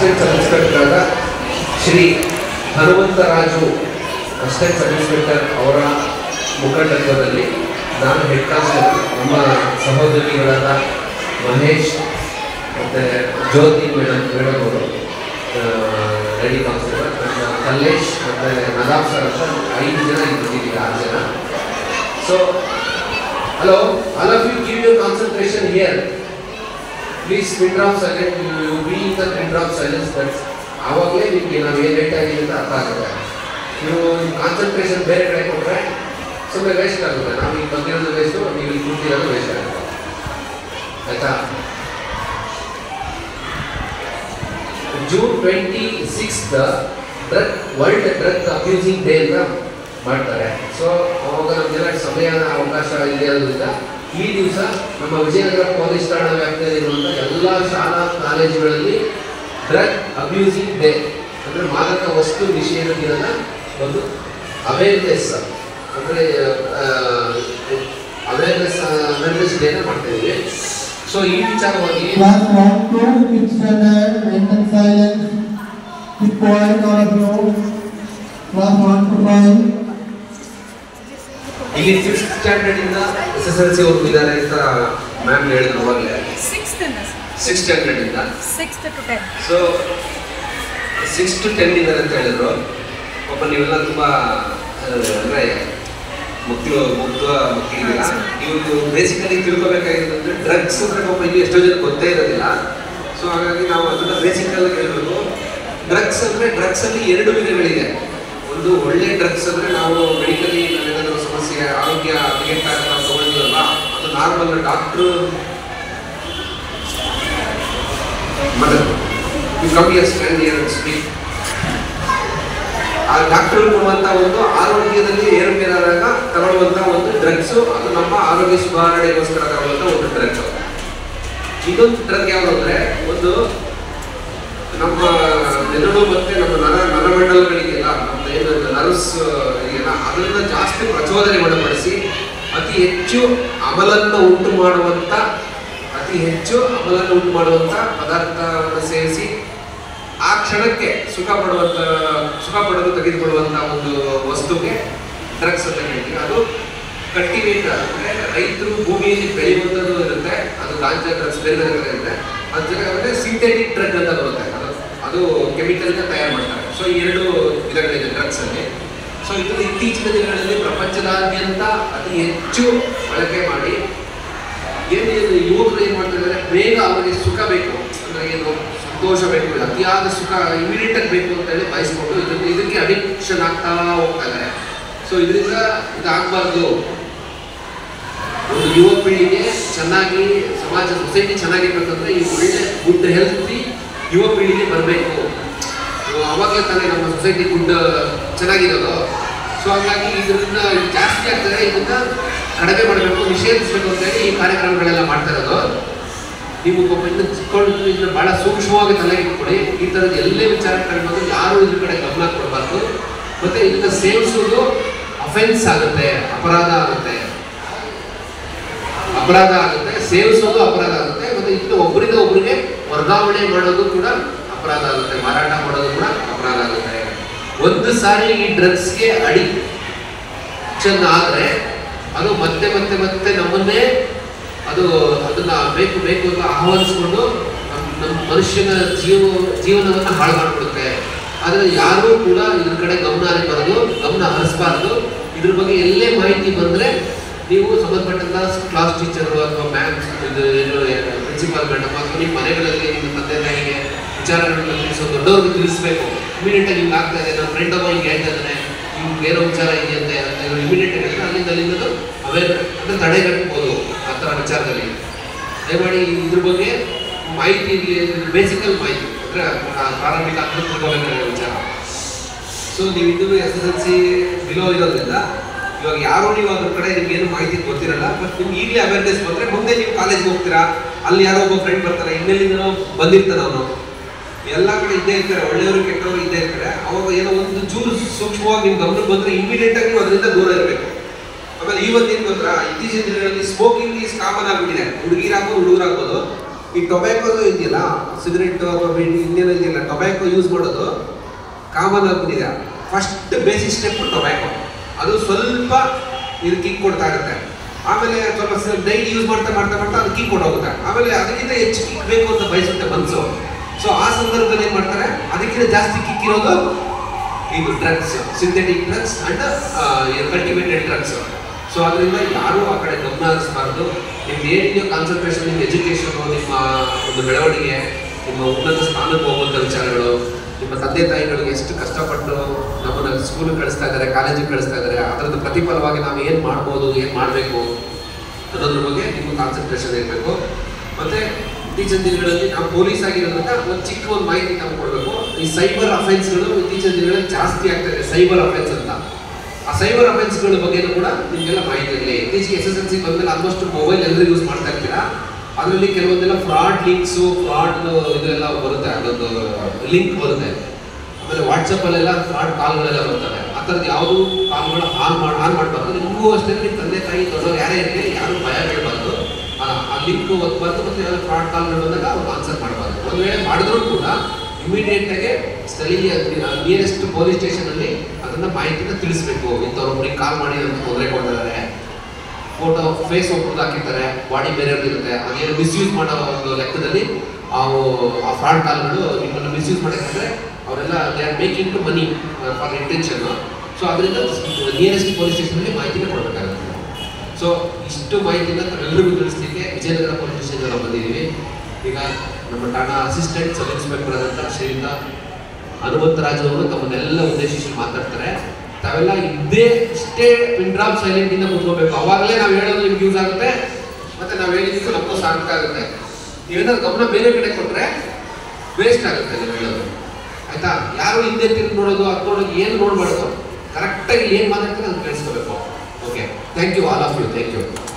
Assistant sub inspector ಆದ Shri Hanumantharaju assistant sub inspector ಅವರ ಮುಖಂಡತ್ವದಲ್ಲಿ ನಾನು ಹೆಡ್ ಕಾನ್ಸ್ಟೇಬಲ್ ನಮ್ಮ ಸಹೋದರಿಗಳಾದ ಮಹೇಶ್ ಮತ್ತು ಜ್ಯೋತಿ ಮೇಡಮ್ ಮೇಡಮ್ ಅವರು ಲೇಡಿ ಕಾನ್ಸ್ಟೇಬಲ್ ಮತ್ತು ಕಲ್ಲೇಶ್ ಮತ್ತು ನದಾಬ್ ಸರ್ ಅಂತ ಐದು ಜನ ಇಲ್ಲಿ ಬಂದಿದ್ದೀವಿ ಆರು ಜನ so hello all of you give your concentration here please pin drop silent you be in the pin drop silence that ಆವಾಗಲೇ ನಿಮಗೆ ನಾವು ಏನು ಹೇಳ್ತಾ ಇದೀವಿ ಅಂತ ಅರ್ಥ ಆಗುತ್ತೆ ನೀವು ಕಾನ್ಸಂಟ್ರೇಷನ್ ಬೇರೆ ಕಡೆ ಕೊಟ್ಟರೆ ಸುಮ್ಮನೆ ವೇಸ್ಟ್ ಆಗುತ್ತೆ ನಾವು ಈಗ ಬಂದಿರೋದು ವೇಸ್ಟು ನೀವು ಇಲ್ಲಿ ಕೂತಿರೋದು ವೇಸ್ಟ್ ಆಗುತ್ತೆ ಆಯ್ತಾ June twenty sixth drug world drug abusing day ಅಂತ ಮಾಡ್ತಾರೆ ಸೊ ಅವಾಗ ನಮಗೆಲ್ಲ ಸಮಯ ಅವಕಾಶ ಇದೆ ಇರೋದ್ರಿಂದ ಈ ದಿವಸ ನಮ್ಮ ವಿಜಯನಗರ ಪೊಲೀಸ್ ಠಾಣಾ ವ್ಯಾಪ್ತಿಯಲ್ಲಿರುವಂಥ ಎಲ್ಲ ಶಾಲಾ ಕಾಲೇಜುಗಳಲ್ಲಿ ಡ್ರಗ್ ಅಬ್ಯೂಸಿಂಗ್ ಡೇ ಅಂದರೆ ಮಾದಕ ವಸ್ತು ನಿಷೇಧ ದಿನದ ಒಂದು ಅವೇರ್ನೆಸ್ ಅಂದರೆ ಅವೇರ್ನೆಸ್ ಅವೇರ್ನೆಸ್ ಡೇನ ಮಾಡ್ತಾ ಇದ್ದೀವಿ ಸೊ ಈ ವಿಚಾರವಾಗಿ Class 1 to 5th standard, maintain silence. Keep quiet all of you. Class 1 to 5. ಇಲ್ಲಿ ಫಿಫ್ತ್ ಸ್ಟ್ಯಾಂಡರ್ಡ್ ಇಂದ ಎಸ್ ಎಸ್ ಎಲ್ ಸಿ ಅವ್ರು ಇದ್ದಾರೆ ಅಂತ ಮ್ಯಾಮ್ ಹೇಳಿದ್ರು ಅವಾಗಲೇ Sixth in this. Six standard ಇಂದ Sixth to tenth. So six to ten ಇದ್ದಾರೆ ಅಂತ ಹೇಳಿದ್ರು ಪಾಪ ನೀವೆಲ್ಲ ತುಂಬಾ ಆ, ಅಂದ್ರೆ ಮಕ್ಕಳು ಮುಗ್ಧ ಮಕ್ಕಳಿಗೆಲ್ಲ ನೀವು ಬೇಸಿಕಲಿ ತಿಳ್ಕೊಬೇಕಾಗಿರೋದಂದ್ರೆ ಡ್ರಗ್ಸ್ ಅಂದ್ರೆ ಪಾಪ ಇಲ್ಲಿ ಎಷ್ಟೋ ಜನ ಗೊತ್ತೇ ಇರೋದಿಲ್ಲ ಸೊ ಹಾಗಾಗಿ ನಾವು ಅದನ್ನ ಬೇಸಿಕಲ್ ಹೇಳ್ಬೇಕು ಡ್ರಗ್ಸ್ ಅಂದ್ರೆ ಡ್ರಗ್ಸ್ ಅಲ್ಲಿ ಎರಡು ವಿಧಗಳಿದೆ ಒಂದು ಒಳ್ಳೆ ಡ್ರಗ್ಸ್ ಅಂದ್ರೆ ನಾವು ಮೆಡಿಕಲಿ ಏನಾದರೂ ಸಮಸ್ಯೆ ಆರೋಗ್ಯ ಹದಗೆಟ್ಟಾಗ ನಾವು ತಗೊಂಡಿರಲ್ಲ ಅದು normal doctor mother you come here stand here and speak ಆ ಡಾಕ್ಟರ್ ಕೊಡುವಂತ ಒಂದು ಆರೋಗ್ಯದಲ್ಲಿ ಏರುಪೇರಾದಾಗ ತಗೊಳ್ಳುವಂತ ಒಂದು ಡ್ರಗ್ಸ್ ಅದು ನಮ್ಮ ಆರೋಗ್ಯ ಸುಧಾರಣೆಗೋಸ್ಕರ ತಗೊಳ್ಳುವಂತ ಒಂದು ಡ್ರಗ್ ಇದೊಂದು ಡ್ರಗ್ ಯಾವುದು ಅಂದ್ರೆ ಒಂದು ನಮ್ಮ ಮೆದುಳು ಮತ್ತೆ ನಮ್ಮ ನರ ನರಮಂಡಲಗಳಿಗೆಲ್ಲ ನಮ್ಮ ಏನು ನರ್ವ್ಸ್ ಇದೆಯಲ್ಲ ಅದನ್ನ ಜಾಸ್ತಿ ಪ್ರಚೋದನೆ ಒಳಪಡಿಸಿ ಅತಿ ಹೆಚ್ಚು ಅಮಲನ್ನು ಉಂಟು ಮಾಡುವಂತ ಅತಿ ಹೆಚ್ಚು ಅಮಲನ್ನು ಉಂಟು ಮಾಡುವಂತ ಪದಾರ್ಥವನ್ನು ಸೇರಿಸಿ ಆ ಕ್ಷಣಕ್ಕೆ ಸುಖ ಪಡುವಂತ ಸುಖ ಪಡಲು ತೆಗೆದುಕೊಳ್ಳುವಂತ ಒಂದು ವಸ್ತುಗೆ ಡ್ರಗ್ಸ್ ಅಂತ ಹೇಳ್ತೀವಿ ಅದು ಕಲ್ಟಿವೇಟರ್ ಅಂದ್ರೆ ರೈತರು ಭೂಮಿಯಲ್ಲಿ ಬೆಳೆಯುವಂಥದ್ದು ಇರುತ್ತೆ ಅದು ಗಾಂಜಾ ಡ್ರಗ್ಸ್ ಬೇರೆ ಬೇರೆ ಕಡೆ ಇರುತ್ತೆ ಅದ್ರ ಜೊತೆ ಅಂದ್ರೆ ಸಿಂಥೆಟಿಕ್ ಡ್ರಗ್ ಅಂತ ಬರುತ್ತೆ ಅದು ಅದು ಕೆಮಿಕಲ್ ತಯಾರು ಮಾಡ್ತಾರೆ ಸೊ ಈ ಎರಡು ವಿಧಗಳಿದೆ ಡ್ರಗ್ಸ್ ಅಲ್ಲಿ ಸೊ ಇದು ಇತ್ತೀಚಿನ ದಿನಗಳಲ್ಲಿ ಪ್ರಪಂಚದಾದ್ಯಂತ ಅತಿ ಹೆಚ್ಚು ಬಳಕೆ ಮಾಡಿ ಏನು ಏನು ಯುವಕರು ಏನು ಮಾಡ್ತಾ ಇದ್ದಾರೆ ಬೇಗ ಅವರಿಗೆ ಸುಖ ಬೇಕು ಅಂದ್ರೆ ಏನು ಸಂತೋಷ ಬೇಕು ಅತಿಯಾದ ಸುಖ ಇಮಿಡಿಯೇಟ್ ಆಗಿ ಬೇಕು ಅಂತ ಹೇಳಿ ಬಯಸ್ಕೊಂಡು ಇದಕ್ಕೆ ಇದಕ್ಕೆ ಅಡಿಕ್ಷನ್ ಆಗ್ತಾ ಹೋಗ್ತಾ ಇದ್ದಾರೆ ಸೊ ಇದರಿಂದ ಇದಾಗಬಾರ್ದು ಒಂದು ಯುವ ಪೀಳಿಗೆ ಚೆನ್ನಾಗಿ ಸಮಾಜ ಸೊಸೈಟಿ ಚೆನ್ನಾಗಿರ್ಬೇಕಂದ್ರೆ ಈ ಒಳ್ಳೆ ಗುಡ್ ಹೆಲ್ತಿ ಯುವ ಪೀಳಿಗೆ ಬರಬೇಕು ಅವಾಗಲೇ ತಾನೇ ನಮ್ಮ ಸೊಸೈಟಿ ಗುಡ್ ಚೆನ್ನಾಗಿರೋದು ಸೊ ಹಾಗಾಗಿ ಇದರಿಂದ ಇದು ಜಾಸ್ತಿ ಆಗ್ತದೆ ಇದನ್ನ ಕಡಿಮೆ ಮಾಡಬೇಕು ನಿಷೇಧಿಸಬೇಕು ಅಂತ ಹೇಳಿ ಈ ಕಾರ್ಯಕ್ರಮಗಳೆಲ್ಲ ಮಾಡ್ತಾ ಇರೋದು ನೀವು ಪಾಪ ಇನ್ನು ಚಿಕ್ಕವರು ಇದನ್ನ ಬಹಳ ಸೂಕ್ಷ್ಮವಾಗಿ ತಲೆಗೆ ಇಟ್ಕೊಳ್ಳಿ ಈ ಥರದ ಎಲ್ಲೇ ವಿಚಾರ ಬಂದು ಯಾರು ಇದ್ರ ಕಡೆ ಗಮನ ಕೊಡಬಾರ್ದು ಮತ್ತೆ ಇದನ್ನ ಸೇವಿಸುವುದು ಅಫೆನ್ಸ್ ಆಗುತ್ತೆ ಅಪರಾಧ ಆಗುತ್ತೆ ಅಪರಾಧ ಆಗುತ್ತೆ ಸೇವಿಸೋದು ಅಪರಾಧ ಆಗುತ್ತೆ ಮತ್ತೆ ಇನ್ನು ಒಬ್ಬರಿಂದ ಒಬ್ಬರಿಗೆ ವರ್ಗಾವಣೆ ಮಾಡೋದು ಕೂಡ ಅಪರಾಧ ಆಗುತ್ತೆ ಮಾರಾಟ ಮಾಡೋದು ಕೂಡ ಅಪರಾಧ ಆಗುತ್ತೆ ಒಂದು ಸಾರಿ ಈ ಡ್ರಗ್ಸ್ಗೆ ಅಡಿಕ್ಷನ್ ಆದ್ರೆ ಅದು ಮತ್ತೆ ಮತ್ತೆ ಮತ್ತೆ ನಮ್ಮನ್ನೇ ಅದು ಅದನ್ನ ಬೇಕು ಬೇಕು ಅಂತ ಆಹ್ವಾನಿಸ್ಕೊಂಡು ನಮ್ಮ ನಮ್ಮ ಮನುಷ್ಯನ ಜೀವ ಜೀವನವನ್ನು ಹಾಳು ಮಾಡಿಬಿಡುತ್ತೆ ಆದರೆ ಯಾರೂ ಕೂಡ ಇದ್ರ ಕಡೆ ಗಮನ ಹರಿಬಾರದು ಗಮನ ಹರಿಸಬಾರ್ದು ಇದ್ರ ಬಗ್ಗೆ ಎಲ್ಲೇ ಮಾಹಿತಿ ಬಂದ್ರೆ ನೀವು ಸಂಬಂಧಪಟ್ಟಂತ ಕ್ಲಾಸ್ ಟೀಚರು ಅಥವಾ ಮ್ಯಾಮ್ ಇದು ಏನು ಪ್ರಿನ್ಸಿಪಾಲ್ ಮೇಡಮ್ ಅಥವಾ ನಿಮ್ಮ ಮನೆಗಳಲ್ಲಿ ನಿಮ್ಮ ತಂದೆ ತಾಯಿಗೆ ವಿಚಾರಗಳನ್ನ ತಿಳಿಸೋ ದೊಡ್ಡವ್ರಿಗೆ ತಿಳಿಸ್ಬೇಕು ಇಮಿಡಿಯೇಟ್ ಆಗಿ ಹಿಂಗೆ ಆಗ್ತಾ ಇದೆ ನನ್ನ ಫ್ರೆಂಡ್ ಒಬ್ಬ ಹಿಂಗೆ ಹೇಳ್ತಾ ಇದ್ದಾನೆ ಹಿಂಗೆ ಏನೋ ವಿಚಾರ ಇದೆಯಂತೆ ಅಂತ ಇಮಿಡಿಯೇಟ್ ಆಗಿ ಹೇಳಿದ್ರೆ ಅಲ್ಲಿಂದ ಅಲ್ಲಿಂದ ಅವೇರ್ ಅಂದ್ರೆ ತಡೆಗಟ್ಟಬಹುದು ಆ ಥರ ವಿಚಾರದಲ್ಲಿ ದಯಮಾಡಿ ಇದ್ರ ಬಗ್ಗೆ ಮಾಹಿತಿ ಬೇಸಿಕಲ್ ಮಾಹಿತಿ ಅಂದ್ರೆ ಆ ಪ್ರಾರಂಭಿಕ ಅರ್ಥ ತಿಳ್ಕೊಬೇಕಾಗಿರೋ ವಿಚಾರ ಸೊ ನೀವು ಇನ್ನೂ S S L C below ಇರೋದ್ರಿಂದ ಇವಾಗ ಯಾರು ನೀವು ಅದ್ರ ಕಡೆ ನಿಮ್ಗೆ ಏನು ಮಾಹಿತಿ ಗೊತ್ತಿರಲ್ಲ ಬಟ್ ನಿಮ್ಗೆ ಈಗಲೇ ಅವೇರ್ನೆಸ್ ಬಂದ್ರೆ ಮುಂದೆ ನೀವು ಕಾಲೇಜ್ಗೆ ಹೋಗ್ತೀರಾ ಅಲ್ಲಿ ಯಾರೋ ಒಬ್ಬ ಫ್ರೆಂಡ್ ಬರ್ತಾರೆ ಇನ್ನೆಲ್ಲಿಂದನೋ ಬಂದಿರ್ತಾನೆ ಅವನು ಎಲ್ಲ ಕಡೆ ಇದ್ದೇ ಇರ್ತಾರೆ ಒಳ್ಳೆಯವರು ಕೆಟ್ಟವರು ಇದ್ದೇ ಇರ್ತಾರೆ ಅವಾಗ ಏನೋ ಒಂದು ಚೂರು ಸೂಕ್ಷ್ಮವಾಗಿ ನಿಮ್ ಗಮನಕ್ಕೆ ಬಂದ್ರೆ ಇಮಿಡಿಯೇಟ್ ಆಗಿ ನೀವು ಅದರಿಂದ ದೂರ ಇರಬೇಕು ಆಮೇಲೆ ಇವತ್ತು ಏನ್ ಗೊತ್ತಾ ಇತ್ತೀಚಿನ ದಿನಗಳಲ್ಲಿ ಸ್ಮೋಕಿಂಗ್ ಈಸ್ ಕಾಮನ್ ಆಗ್ಬಿಟ್ಟಿದೆ ಹುಡುಗಿರಾಗ್ಬೋದು ಹುಡುಗರಾಗ್ಬೋದು ಈ ಟೊಬ್ಯಾಕೋ ಇದೆಯಲ್ಲ ಸಿಗರೆಟ್ ಅಥವಾ ಬೀಡಿ ಇನ್ನೇನು ಇದೆಯಲ್ಲ ಟೊಬ್ಯಾಕೋ ಯೂಸ್ ಮಾಡೋದು ಕಾಮನ್ ಆಗ್ಬಿಟ್ಟಿದೆ ಫಸ್ಟ್ ಬೇಸಿಕ್ ಸ್ಟೆಪ್ ಟೊಬ್ಯಾಕೋ ಅದು ಸ್ವಲ್ಪ ಇದು ಕಿಕ್ ಕೊಡ್ತಾ ಇರುತ್ತೆ ಆಮೇಲೆ ಸ್ವಲ್ಪ ಡೈಲಿ ಯೂಸ್ ಮಾಡ್ತಾ ಮಾಡ್ತಾ ಮಾಡ್ತಾ ಅದು ಕಿಕ್ ಕೊಟ್ಟೋಗುತ್ತೆ ಆಮೇಲೆ ಅದಕ್ಕಿಂತ ಹೆಚ್ಚು ಕಿಕ್ ಬೇಕು ಅಂತ ಬಯಸುತ್ತೆ ಮನಸ್ಸು ಸೊ ಆ ಸಂದರ್ಭದಲ್ಲಿ ಏನು ಮಾಡ್ತಾರೆ ಅದಕ್ಕಿಂತ ಜಾಸ್ತಿ ಕಿಕ್ ಇರೋದು ಇದು drugs synthetic drugs and cultivated drugs so ಅದರಿಂದ ಯಾರು ಆ ಕಡೆ ಗಮನ ಹರಿಸಬಾರ್ದು ನಿಮ್ದು ಏನಿದೆಯೋ ಕಾನ್ಸಂಟ್ರೇಷನ್ ನಿಮ್ಮ ಎಜುಕೇಷನ್ ನಿಮ್ಮ ಒಂದು ಬೆಳವಣಿಗೆ ನಿಮ್ಮ ಉನ್ನತ ಸ್ಥಾನಕ್ಕೆ ಹೋಗುವಂಥ ವಿಚಾರಗಳು ನಿಮ್ಮ ತಂದೆ ತಾಯಿಗಳಿಗೆ ಎಷ್ಟು ಕಷ್ಟಪಟ್ಟು ನಮ್ಮನ್ನ ಸ್ಕೂಲಿಗೆ ಕಳಿಸ್ತಾ ಇದ್ದಾರೆ ಕಾಲೇಜಿಗೆ ಕಳಿಸ್ತಾ ಇದ್ದಾರೆ ಅದರದ್ದು ಪ್ರತಿಫಲವಾಗಿ ನಾವು ಏನು ಮಾಡ್ಬೋದು ಏನು ಮಾಡಬೇಕು ಅನ್ನೋದ್ರ ಬಗ್ಗೆ ನಿಮ್ಮ ಕಾನ್ಸಂಟ್ರೇಷನ್ ಇರಬೇಕು ಮತ್ತೆ ಇತ್ತೀಚಿನ ದಿನಗಳಲ್ಲಿ ನಾವು ಪೊಲೀಸ್ ಆಗಿರೋದ್ರಿಂದ ಒಂದು ಚಿಕ್ಕ ಒಂದು ಮಾಹಿತಿ ನಮ್ಗೆ ಕೊಡಬೇಕು ಈ ಸೈಬರ್ ಅಫೆನ್ಸ್ಗಳು ಇತ್ತೀಚಿನ ದಿನಗಳಲ್ಲಿ ಜಾಸ್ತಿ ಆಗ್ತಾ ಇದೆ ಸೈಬರ್ ಅಫೆನ್ಸ್ ಅಂತ ಆ ಸೈಬರ್ ಅಫೆನ್ಸ್ಗಳ ಬಗ್ಗೆನೂ ಕೂಡ ನಿಮಗೆಲ್ಲ ಮಾಹಿತಿ ಇರಲಿ ಇತ್ತೀಚೆಗೆ ಎಸ್ ಎಸ್ ಎಲ್ ಸಿ ಬಂದ್ಮೇಲೆ ಆಲ್ಮೋಸ್ಟ್ ಮೊಬೈಲ್ ಎಲ್ಲರೂ ಯೂಸ್ ಮಾಡ್ತಾ ಇರ್ತೀರಾ ಅದರಲ್ಲಿ ಕೆಲವೊಂದೆಲ್ಲ ಫ್ರಾಡ್ ಲಿಂಕ್ಸು ಫ್ರಾಡ್ ಇದೆಲ್ಲ ಬರುತ್ತೆ ಅದೊಂದು ಲಿಂಕ್ ಬರುತ್ತೆ ಆಮೇಲೆ ವಾಟ್ಸಪ್ಪಲ್ಲೆಲ್ಲ ಫ್ರಾಡ್ ಕಾಲ್ಗಳೆಲ್ಲ ಬರ್ತವೆ ಆ ಥರದ್ದು ಯಾವುದು ಕಾಲ್ಗಳು ಆನ್ ಮಾಡಿ ಆನ್ ಮಾಡಬಾರ್ದು ನಿಮಗೂ ಅಷ್ಟೇ ನಿಮ್ಮ ತಂದೆ ತಾಯಿ ದೊಡ್ಡವ್ರು ಯಾರೇ ಇರಲಿ ಯಾರು ಭಯ ಬೀಳಬಾರ್ದು ಆ ಲಿಂಕ್ ಓದ್ಬಾರ್ದು ಮತ್ತು ಯಾವ್ದು ಫ್ರಾಡ್ ಕಾಲ್ಗಳು ಬಂದಾಗ ಅವ್ರು ಆನ್ಸರ್ ಮಾಡಬಾರ್ದು ಒಂದು ವೇಳೆ ಮಾಡಿದ್ರು ಕೂಡ ಇಮಿಡಿಯೇಟ್ ಆಗಿ ಸ್ಥಳೀಯ ನಿಯರೆಸ್ಟ್ ಪೊಲೀಸ್ ಸ್ಟೇಷನಲ್ಲಿ ಅದನ್ನ ಮಾಹಿತಿನ ತಿಳಿಸ್ಬೇಕು ಇಂಥವ್ರೊಬ್ರಿಗೆ ಕಾಲ್ ಮಾಡಿ ನಮ್ಗೆ ತೊಂದರೆ ಕೊಡ್ತಿದ್ದಾರೆ ಫೋಟೋ ಫೇಸ್ ಒಬ್ಬರದ್ದು ಹಾಕಿರ್ತಾರೆ ಬಾಡಿ ಬೇರೆಯವ್ರದ್ದು ಇರುತ್ತೆ ಅದೇನು ಮಿಸ್ಯೂಸ್ ಮಾಡೋ ಒಂದು ಲೆಕ್ಕದಲ್ಲಿ ಅವು ಆ ಫ್ರಾಡ್ ಕಾಲ್ಗಳು ನಿಮ್ಮನ್ನು ಮಿಸ್ಯೂಸ್ ಮಾಡೋಕ್ಕಾದ್ರೆ ಅವರೆಲ್ಲ they are making to money for intention so ಅದರಿಂದ ನಿಯರೆಸ್ಟ್ ಪೊಲೀಸ್ ಸ್ಟೇಷನ್ಗೆ ಮಾಹಿತಿನ ಕೊಡಬೇಕಾಗುತ್ತೆ ಸೊ ಇಷ್ಟು ಮಾಹಿತಿನ ತಾವೆಲ್ಲರಿಗೂ ತಿಳಿಸ್ಲಿಕ್ಕೆ ವಿಜಯನಗರ ಪೊಲೀಸ್ ಸ್ಟೇಷನ್ ನಾವು ಬಂದಿದ್ದೀವಿ ಈಗ ನಮ್ಮ ಠಾಣಾ ಅಸಿಸ್ಟೆಂಟ್ ಸಬ್ ಇನ್ಸ್ಪೆಕ್ಟರ್ ಆದಂಥ ಶ್ರೀಯುತ ಹನುಮಂತರಾಜ್ ಅವರು ತಮ್ಮನ್ನೆಲ್ಲ ಉದ್ದೇಶಿಸಿ ಮಾತಾಡ್ತಾರೆ ತಾವೆಲ್ಲ ಇದ್ದೇ ಇಷ್ಟೇ ಪಿನ್ ಡ್ರಾಪ್ ಸೈಲೆಂಟ್ ಇಂದ ಕೂತ್ಕೋಬೇಕು ಅವಾಗಲೇ ನಾವು ಹೇಳೋದು ನಿಮ್ಗೆ ಯೂಸ್ ಆಗುತ್ತೆ ಮತ್ತೆ ನಾವು ಹೇಳಿದ್ದಕ್ಕೂ ನಮಗೂ ಸಾರ್ಥಕ ಆಗುತ್ತೆ ನೀವೇನಾದ್ರು ಗಮನ ಬೇರೆ ಕಡೆ ಕೊಟ್ರೆ ವೇಸ್ಟ್ ಆಗುತ್ತೆ ನೀವು ಹೇಳೋದು ಆಯ್ತಾ ಯಾರು ಹಿಂದೆ ತಿರುಗಿ ನೋಡೋದು ಅದು ನೋಡೋದು ಏನು ನೋಡಬಾರ್ದು ಕರೆಕ್ಟಾಗಿ ಏನು ಮಾತಾಡ್ತಾರೆ ಅದನ್ನ ಕೇಳಿಸ್ಕೋಬೇಕು okay thank you all of you thank you